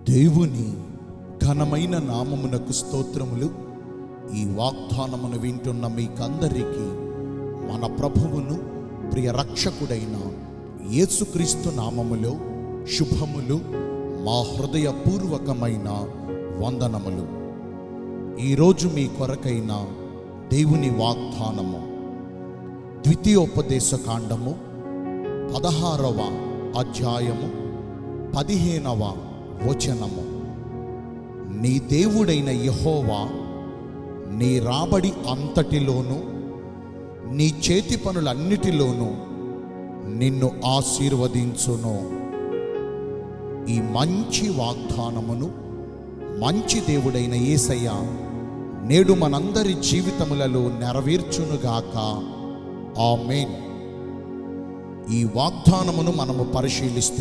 దేవుని ఘనమైన నామమునకు స్తోత్రములు ఈ వాగ్దానమును వింటున్న మీకందరికీ మన ప్రభువును ప్రియ రక్షకుడైన యేసుక్రీస్తు నామములో శుభములు మా హృదయపూర్వకమైన వందనములు ఈరోజు మీ కొరకైన దేవుని వాగ్దానము ద్వితీయోపదేశ కాండము పదహారవ అధ్యాయము పదిహేనవ వచనము నీ దేవుడైన యహోవా నీ రాబడి అంతటిలోనూ నీ చేతి పనులన్నిటిలోనూ నిన్ను ఆశీర్వదించును ఈ మంచి వాగ్దానమును మంచి దేవుడైన యేసయ్య నేడు మనందరి జీవితములలో నెరవేర్చునుగాక ఆమేన్ ఈ వాగ్దానమును మనము పరిశీలిస్తే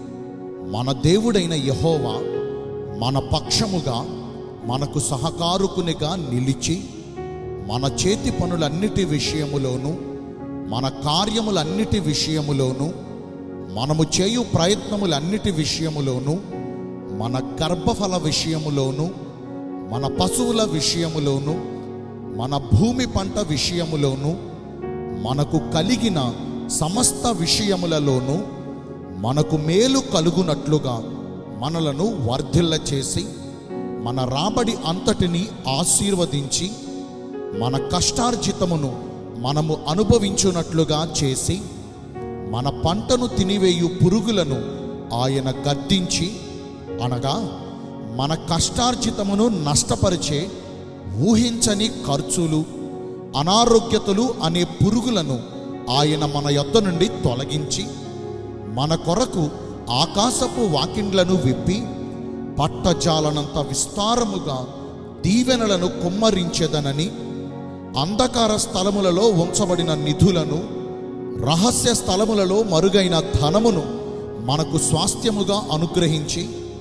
మన దేవుడైన యహోవా మన పక్షముగా మనకు సహకారుకునిగా నిలిచి మన చేతి పనులన్నిటి విషయములోను మన కార్యములన్నిటి విషయములోను మనము చేయు ప్రయత్నములన్నిటి విషయములోను మన గర్భఫల విషయములోను మన పశువుల విషయములోను మన భూమి పంట విషయములోను మనకు కలిగిన సమస్త విషయములలోనూ మనకు మేలు కలుగునట్లుగా మనలను వర్ధిల్ల చేసి మన రాబడి అంతటిని ఆశీర్వదించి మన కష్టార్జితమును మనము అనుభవించున్నట్లుగా చేసి మన పంటను తినివేయు పురుగులను ఆయన గద్దించి అనగా మన కష్టార్జితమును నష్టపరిచే ఊహించని ఖర్చులు అనారోగ్యతలు అనే పురుగులను ఆయన మన యొద్ద నుండి తొలగించి మన కొరకు ఆకాశపు వాకిండ్లను విప్పి పట్టజాలనంత విస్తారముగా దీవెనలను కుమ్మరించెదనని అంధకార స్థలములలో ఉంచబడిన నిధులను రహస్య స్థలములలో మరుగైన ధనమును మనకు స్వాస్థ్యముగా అనుగ్రహించి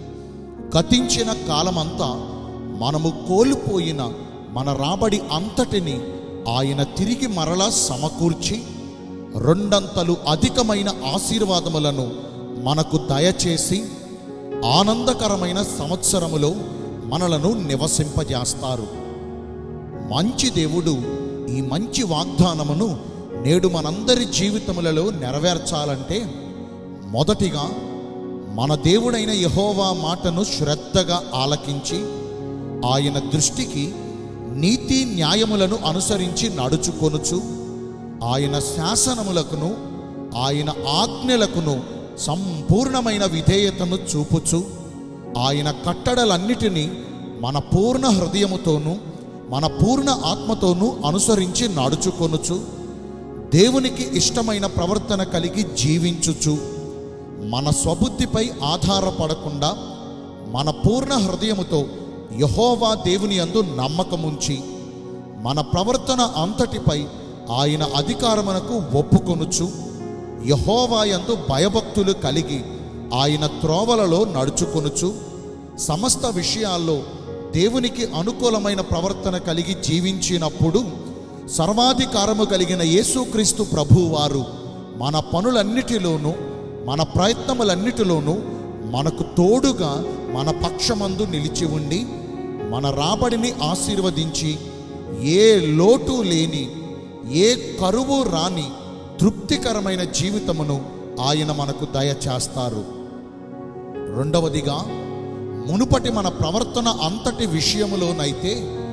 గతించిన కాలమంతా మనము కోల్పోయిన మన రాబడి అంతటిని ఆయన తిరిగి మరలా సమకూర్చి రెండంతలు అధికమైన ఆశీర్వాదములను మనకు దయచేసి ఆనందకరమైన సంవత్సరములో మనలను నివసింపజేస్తారు మంచి దేవుడు ఈ మంచి వాగ్దానమును నేడు మనందరి జీవితములలో నెరవేర్చాలంటే మొదటిగా మన దేవుడైన యహోవా మాటను శ్రద్ధగా ఆలకించి ఆయన దృష్టికి నీతి న్యాయములను అనుసరించి నడుచుకొనుచు ఆయన శాసనములకును ఆయన ఆజ్ఞలకును సంపూర్ణమైన విధేయతను చూపుచు ఆయన కట్టడలన్నిటినీ మన పూర్ణ హృదయముతోనూ మన పూర్ణ ఆత్మతోనూ అనుసరించి నడుచుకొనుచు దేవునికి ఇష్టమైన ప్రవర్తన కలిగి జీవించుచు మన స్వబుద్ధిపై ఆధారపడకుండా మన పూర్ణ హృదయముతో యహోవా దేవుని యందు నమ్మకముంచి మన ప్రవర్తన అంతటిపై ఆయన అధికారమునకు ఒప్పుకొనుచు యహోవా యందు భయభక్తులు కలిగి ఆయన త్రోవలలో నడుచుకొనుచు సమస్త విషయాల్లో దేవునికి అనుకూలమైన ప్రవర్తన కలిగి జీవించినప్పుడు సర్వాధికారము కలిగిన యేసుక్రీస్తు ప్రభువారు మన పనులన్నిటిలోనూ మన ప్రయత్నములన్నిటిలోనూ మనకు తోడుగా మన పక్షమందు నిలిచి ఉండి మన రాబడిని ఆశీర్వదించి ఏ లోటు లేని ఏ కరువు రాని తృప్తికరమైన జీవితమును ఆయన మనకు దయచేస్తారు రెండవదిగా మునుపటి మన ప్రవర్తన అంతటి విషయములోనైతే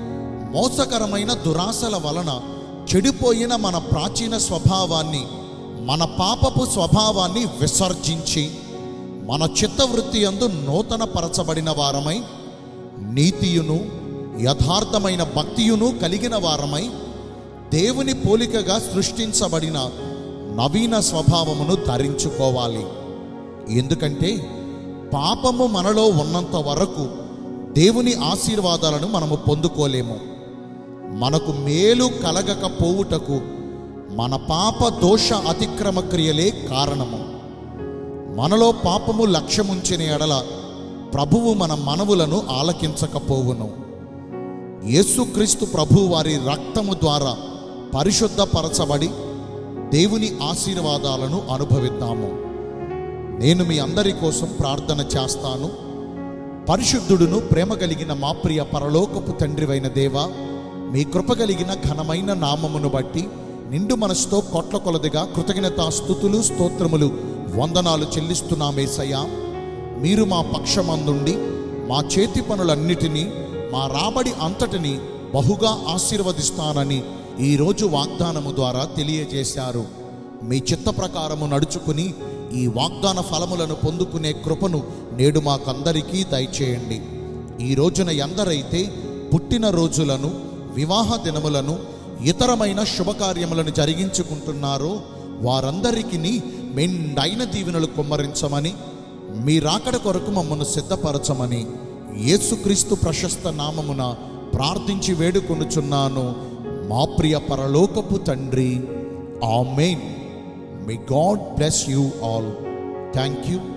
మోసకరమైన దురాశల వలన చెడిపోయిన మన ప్రాచీన స్వభావాన్ని మన పాపపు స్వభావాన్ని విసర్జించి మన చిత్తవృత్తి అందు నూతన పరచబడిన వారమై నీతియును యథార్థమైన భక్తియును కలిగిన వారమై దేవుని పోలికగా సృష్టించబడిన నవీన స్వభావమును ధరించుకోవాలి ఎందుకంటే పాపము మనలో ఉన్నంత వరకు దేవుని ఆశీర్వాదాలను మనము పొందుకోలేము మనకు మేలు కలగకపోవుటకు మన పాప దోష అతిక్రమ క్రియలే కారణము మనలో పాపము లక్ష్యముంచిన ఎడల ప్రభువు మన మనవులను ఆలకించకపోవును యేసుక్రీస్తు ప్రభు వారి రక్తము ద్వారా పరిశుద్ధపరచబడి దేవుని ఆశీర్వాదాలను అనుభవిద్దాము నేను మీ అందరి కోసం ప్రార్థన చేస్తాను పరిశుద్ధుడును ప్రేమ కలిగిన మా ప్రియ పరలోకపు తండ్రివైన దేవా మీ కృప కలిగిన ఘనమైన నామమును బట్టి నిండు మనసుతో కోట్ల కొలదిగా కృతజ్ఞతా స్థుతులు స్తోత్రములు వందనాలు చెల్లిస్తున్నామేసయ్యా మీరు మా పక్షమందుండి మా చేతి పనులన్నిటినీ మా రాబడి అంతటిని బహుగా ఆశీర్వదిస్తానని ఈరోజు వాగ్దానము ద్వారా తెలియజేశారు మీ చిత్త ప్రకారము నడుచుకుని ఈ వాగ్దాన ఫలములను పొందుకునే కృపను నేడు మాకందరికీ దయచేయండి ఈ రోజున ఎందరైతే పుట్టిన రోజులను వివాహ దినములను ఇతరమైన శుభకార్యములను జరిగించుకుంటున్నారో వారందరికీ మెండైన దీవెనలు కుమ్మరించమని మీ రాకడ కొరకు మమ్మను సిద్ధపరచమని యేసుక్రీస్తు ప్రశస్త నామమున ప్రార్థించి వేడుకొనుచున్నాను మా ప్రియ పరలోకపు తండ్రి amen may God bless you all thank you